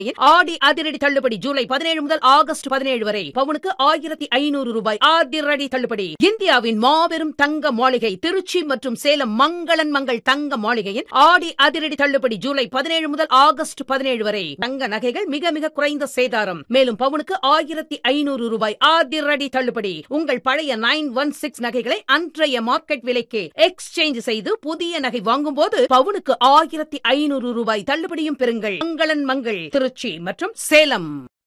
ஆடி அதிரடி தள்ளுபடி ஜூலை பதினேழு முதல் ஆகஸ்ட் பதினேழு வரை பவுனுக்கு ஆயிரத்தி ஐநூறு ரூபாய் அதிரடி தள்ளுபடி இந்தியாவின் மாபெரும் தங்க மாளிகை திருச்சி மற்றும் சேலம் மங்களன் மங்கள் தங்க மாளிகையின் ஆடி அதிரடி தள்ளுபடி ஜூலை பதினேழு முதல் ஆகஸ்ட் பதினேழு வரை தங்க நகைகள் மிக மிக குறைந்த சேதாரம் மேலும் பவுனுக்கு ஆயிரத்தி ஐநூறு ரூபாய் அதிரடி தள்ளுபடி உங்கள் பழைய நைன் ஒன் சிக்ஸ் நகைகளை அன்றைய மார்க்கெட் விலைக்கு எக்ஸ்சேஞ்ச் செய்து புதிய நகை வாங்கும் போது பவுனுக்கு ஆயிரத்தி ஐநூறு ரூபாய் தள்ளுபடியும் பெறுங்கள் மங்களன் மங்கள் திருச்சி மற்றும் சேலம்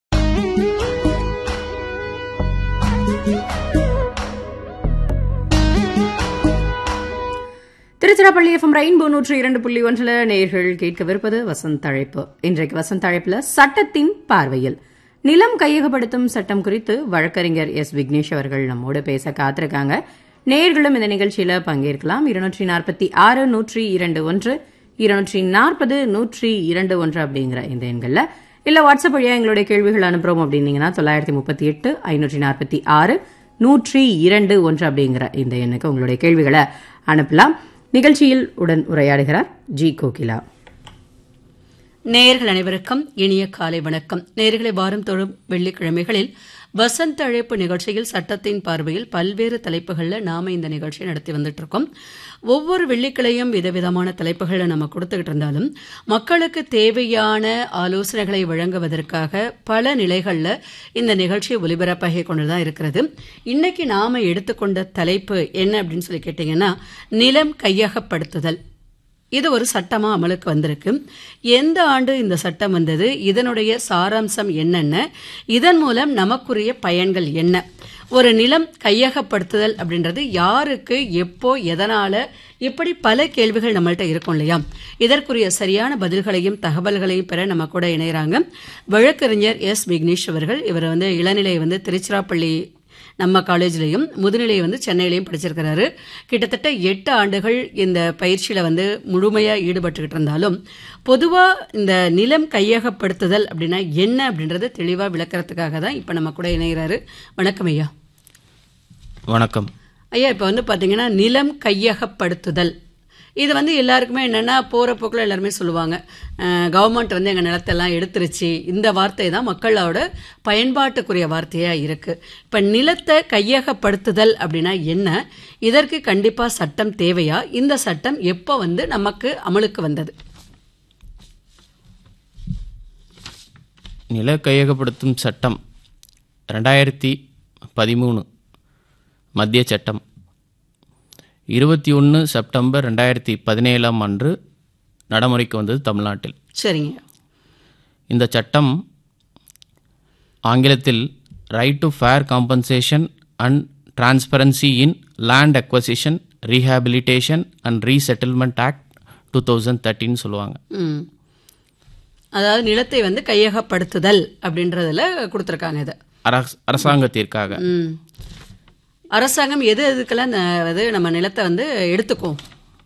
திருச்சிராப்பள்ளி எஃப்எம் ரெயின்போ நூற்று இரண்டு புள்ளி ஒன்றில் நேர்கள் கேட்கவிருப்பது வசந்த் அழைப்பு இன்றைக்கு வசந்த் அழைப்புல சட்டத்தின் பார்வையில் நிலம் கையகப்படுத்தும் சட்டம் குறித்து வழக்கறிஞர் எஸ் விக்னேஷ் அவர்கள் நம்மோடு பேச காத்திருக்காங்க நேர்களும் இந்த நிகழ்ச்சியில பங்கேற்கலாம் இருநூற்றி நாற்பத்தி ஆறு நூற்றி இரண்டு ஒன்று இருநூற்றி நாற்பது நூற்றி இரண்டு ஒன்று அப்படிங்கிற இந்த எண்கள்ல இல்ல வாட்ஸ்அப் வழியா எங்களுடைய கேள்விகள் அனுப்புறோம் அப்படின்னீங்கன்னா தொள்ளாயிரத்தி முப்பத்தி எட்டு ஐநூற்றி நாற்பத்தி ஆறு நூற்றி இரண்டு ஒன்று அப்படிங்கிற இந்த எண்ணுக்கு உங்களுடைய கேள்விகளை அனுப்பலாம் நிகழ்ச்சியில் உடன் உரையாடுகிறார் ஜி கோகிலா நேயர்கள் அனைவருக்கும் இனிய காலை வணக்கம் நேயர்களை வாரம் தோறும் வெள்ளிக்கிழமைகளில் வசந்த அழைப்பு நிகழ்ச்சியில் சட்டத்தின் பார்வையில் பல்வேறு தலைப்புகளில் நாம இந்த நிகழ்ச்சியை நடத்தி வந்துட்டு இருக்கோம் ஒவ்வொரு வெள்ளிக்கிழையும் விதவிதமான தலைப்புகளை நம்ம கொடுத்துக்கிட்டு இருந்தாலும் மக்களுக்கு தேவையான ஆலோசனைகளை வழங்குவதற்காக பல நிலைகளில் இந்த நிகழ்ச்சி ஒலிபரப்பாகி கொண்டு தான் இருக்கிறது இன்னைக்கு நாம எடுத்துக்கொண்ட தலைப்பு என்ன அப்படின்னு சொல்லி கேட்டீங்கன்னா நிலம் கையகப்படுத்துதல் இது ஒரு சட்டமா அமலுக்கு வந்திருக்கு எந்த ஆண்டு இந்த சட்டம் வந்தது இதனுடைய சாராம்சம் என்னென்ன இதன் மூலம் நமக்குரிய பயன்கள் என்ன ஒரு நிலம் கையகப்படுத்துதல் அப்படின்றது யாருக்கு எப்போ எதனால இப்படி பல கேள்விகள் நம்மள்ட்ட இருக்கும் இல்லையா இதற்குரிய சரியான பதில்களையும் தகவல்களையும் பெற நம்ம கூட இணையறாங்க வழக்கறிஞர் எஸ் விக்னேஷ் அவர்கள் இவர் வந்து இளநிலை வந்து திருச்சிராப்பள்ளி நம்ம காலேஜ்லேயும் முதுநிலை வந்து சென்னையிலையும் படிச்சிருக்கிறாரு கிட்டத்தட்ட எட்டு ஆண்டுகள் இந்த பயிற்சியில் வந்து முழுமையாக ஈடுபட்டுக்கிட்டு இருந்தாலும் பொதுவாக இந்த நிலம் கையகப்படுத்துதல் அப்படின்னா என்ன அப்படின்றத தெளிவாக விளக்கறதுக்காக தான் இப்போ நம்ம கூட இணைகிறாரு வணக்கம் ஐயா வணக்கம் ஐயா இப்போ வந்து பார்த்தீங்கன்னா நிலம் கையகப்படுத்துதல் இது வந்து எல்லாருக்குமே என்னென்னா போகிற போக்கில் எல்லாருமே சொல்லுவாங்க கவர்மெண்ட் வந்து எங்கள் நிலத்தெல்லாம் எடுத்துருச்சு இந்த வார்த்தை தான் மக்களோட பயன்பாட்டுக்குரிய வார்த்தையாக இருக்குது இப்போ நிலத்தை கையகப்படுத்துதல் அப்படின்னா என்ன இதற்கு கண்டிப்பாக சட்டம் தேவையா இந்த சட்டம் எப்போ வந்து நமக்கு அமலுக்கு வந்தது நில கையகப்படுத்தும் சட்டம் ரெண்டாயிரத்தி பதிமூணு மத்திய சட்டம் இருபத்தி ஒன்று செப்டம்பர் ரெண்டாயிரத்தி பதினேழாம் அன்று நடைமுறைக்கு வந்தது தமிழ்நாட்டில் சரிங்க இந்த சட்டம் ஆங்கிலத்தில் right to fair compensation and transparency in land acquisition rehabilitation and resettlement act two thousand தேர்ட்டின்னு சொல்லுவாங்க ம் அதாவது நிலத்தை வந்து கையகப்படுத்துதல் அப்படின்றதுல கொடுத்துருக்காங்க இதை அரச அரசாங்கத்திற்காக ம் அரசாங்கம் எது எதுக்கெல்லாம் இந்த இது நம்ம நிலத்தை வந்து எடுத்துக்கும்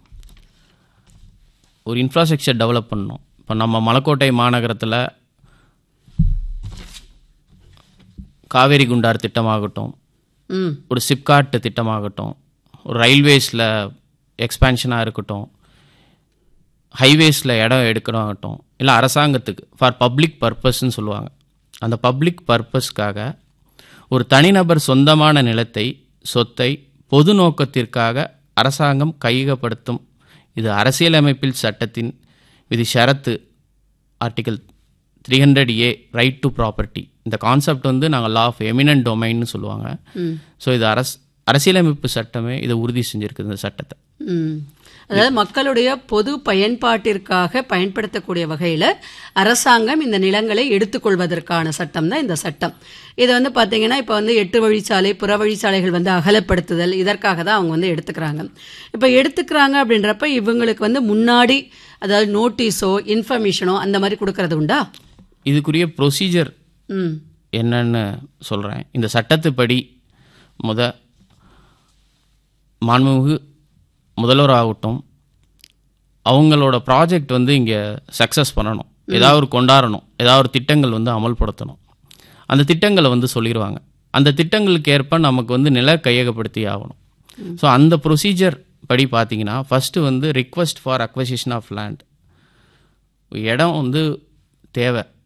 ஒரு இன்ஃப்ராஸ்ட்ரக்சர் டெவலப் பண்ணணும் இப்போ நம்ம மலக்கோட்டை மாநகரத்தில் காவேரி குண்டார் திட்டமாகட்டும் ம் ஒரு சிப்காட் திட்டமாகட்டும் ஒரு ரயில்வேஸில் எக்ஸ்பேன்ஷனாக இருக்கட்டும் ஹைவேஸில் இடம் எடுக்கணுமாகட்டும் இல்லை அரசாங்கத்துக்கு ஃபார் பப்ளிக் பர்பஸ்ன்னு சொல்லுவாங்க அந்த பப்ளிக் பர்பஸ்க்காக ஒரு தனிநபர் சொந்தமான நிலத்தை சொத்தை பொது நோக்கத்திற்காக அரசாங்கம் கையகப்படுத்தும் இது அரசியலமைப்பில் சட்டத்தின் விதி ஷரத்து article three hundred A right to property இந்த கான்செப்ட் வந்து நாங்கள் லா ஆஃப் எமினன்ட் டொமைன்னு சொல்லுவாங்க ஸோ இது அரசு அரசியலமைப்பு சட்டமே இதை உறுதி செஞ்சிருக்குது இந்த சட்டத்தை ம் அதாவது மக்களுடைய பொது பயன்பாட்டிற்காக பயன்படுத்தக்கூடிய வகையில் அரசாங்கம் இந்த நிலங்களை எடுத்துக்கொள்வதற்கான சட்டம் தான் இந்த சட்டம் இது வந்து பார்த்தீங்கன்னா இப்போ வந்து எட்டு வழிச்சாலை புற வழிச்சாலைகள் வந்து அகலப்படுத்துதல் இதற்காக தான் அவங்க வந்து எடுத்துக்கிறாங்க இப்போ எடுத்துக்கிறாங்க அப்படின்றப்ப இவங்களுக்கு வந்து முன்னாடி அதாவது நோட்டீஸோ இன்ஃபர்மேஷனோ அந்த மாதிரி கொடுக்கறது உண்டா இதுக்குரிய ப்ரொசீஜர் ம் என்னன்னு சொல்கிறேன் இந்த சட்டத்துப்படி முத மாண்புமிகு முதல்வர் ஆகட்டும் அவங்களோட ப்ராஜெக்ட் வந்து இங்கே சக்ஸஸ் பண்ணணும் ஏதாவது ஒரு கொண்டாடணும் ஏதாவது ஒரு திட்டங்கள் வந்து அமல்படுத்தணும் அந்த திட்டங்களை வந்து சொல்லிடுவாங்க அந்த திட்டங்களுக்கு ஏற்ப நமக்கு வந்து நில கையகப்படுத்தி ஆகணும் ஸோ அந்த ப்ரொசீஜர் படி பார்த்தீங்கன்னா ஃபஸ்ட்டு வந்து request for acquisition of land இடம் வந்து தேவை